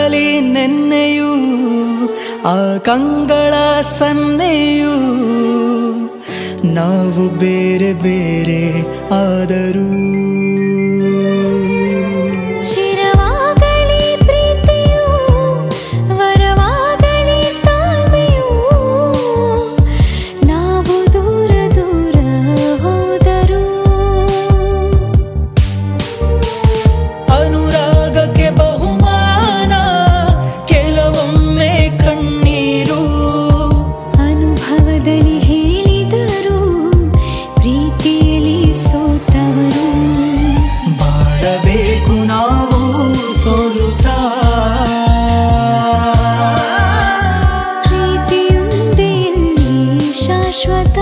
ನೆನಪಾಗಲಿ ನೆನ್ನೆಯೂ ಆ ಕಂಗಳ ಸನ್ನೆಯೂ ನಾವು ಬೇರೆ ಬೇರೆ ಆದರೂ ಚಿರವಾಗಲಿ ಪ್ರೀತಿಯು ವರವಾಗಲಿ ತಾಳ್ಮೆಯು ನಾವು ದೂರ ದೂರ ಹೋದರು ಅನುರಾಗಕ್ಕೆ ಬಹುಮಾನ ಕೆಲವೊಮ್ಮೆ ಕಣ್ಣೀರು ಅನುಭವದಲ್ಲಿ ಹೇಳಿದರು ಪ್ರೀತಿಯಲ್ಲಿ ಸೋತವರು ಬಾಳಬೇಕು ನಾವು ಸೋಲುತ್ತಾ ಪ್ರೀತಿಯೊಂದೇ ಇಲ್ಲಿ ಶಾಶ್ವತ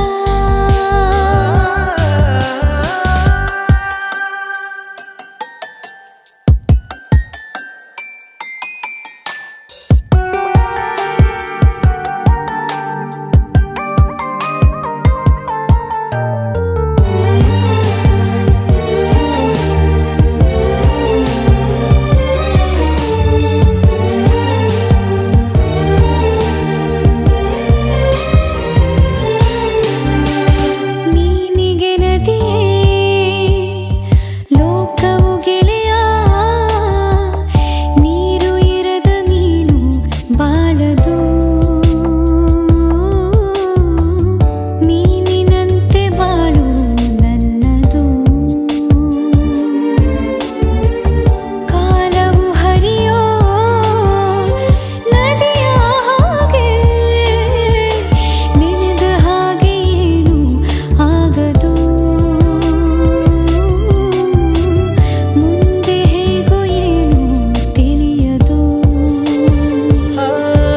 ನೀನಿಗೆ ನದಿಯೇ ಲೋಕವು ಗೆಳೆಯ ನೀರು ಇರದ ಮೀನು ಬಾಳದು ಮೀನಿನಂತೆ ಬಾಳು ನನ್ನದು ಕಾಲವು ಹರಿಯೋ ನದಿಯ ಹಾಗೆ ನೆನೆದ ಹಾಗೆ ಏನು ಆಗದು ಮುಂದೆ ಹೇಗೋ ಏನು ತಿಳಿಯದು ಆ,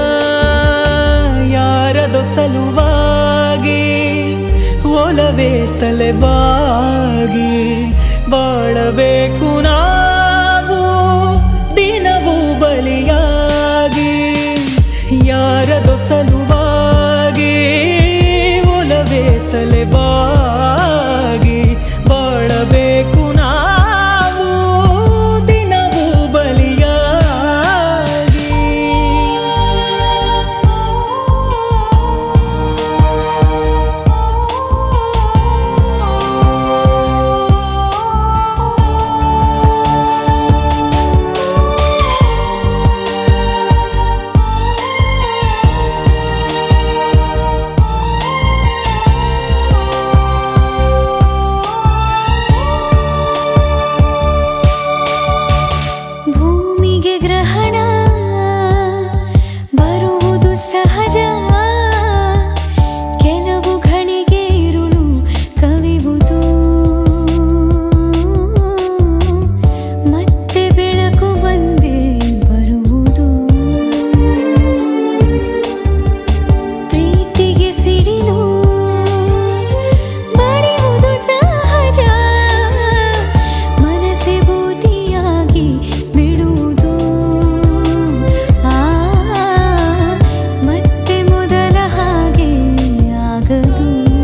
ಯಾರದೋ ಸಲುವಾಗಿ ಒಲವೇ ತಲೆಬಾಗಿ ಬಾಳಬೇಕು ನಾವು ದಿನವೂ ಬಲಿಯಾಗಿ ಯಾರದೋ ಸಲುವಾಗಿ ಒಲವೇ ತಲೆಬಾಗಿ ಬಾಳಬೇಕು ನಾವು ದಿನವೂ ಬಲಿಯಾಗಿ ಭೂಮಿಗೆ ಗ್ರಹಣ ಬರುವುದು ಸಹಜ ಕೆಲವು ಘಳಿಗೆ ಇರುಳು ಕವಿವುದು ಮತ್ತೆ ಬೆಳಕು ಬಂದೇ ಬರುವುದು ಪ್ರೀತಿಗೆ ಸಿಡಿಲು ಬಡಿಯುವುದು ಸಹಜ ಮನಸ್ಸೆ ಬೂದಿಯಾಗಿ ಬಿಡುವುದು ಆ ಮತ್ತೆ ಮೊದಲ ಹಾಗೆ ಆಗದು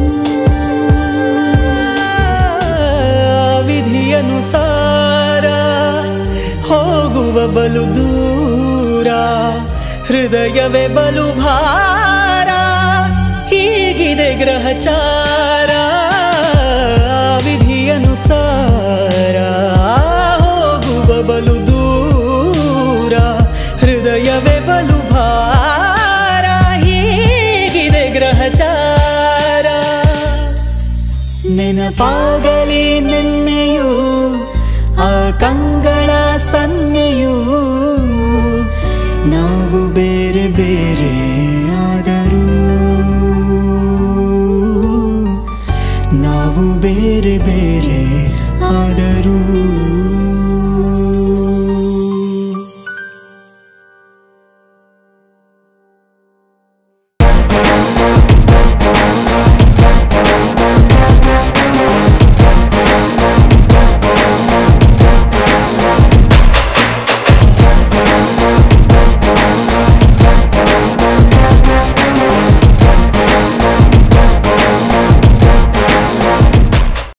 ವಿಧಿಯನುಸಾರ ಹೋಗುವ ಬಲು ದೂರ ಹೃದಯವೇ ಬಲು ಭಾರ ಹೀಗಿದೆ ಗ್ರಹಚಾರ ವಿಧಿಯನುಸಾರ ಹೋಗುವ ಬಲು ದೂರ ಹೃದಯವೇ ಬಲು ಭಾರ ಹೀಗಿದೆ ಗ್ರಹಚಾರ ನೆನಪಾಗಲಿ ನೆನ್ನೆಯೂ ಆ ಕಂಗಳ ಸನ್ನೆಯೂ ನಾವು ಬೇರೆ ಬೇರೆ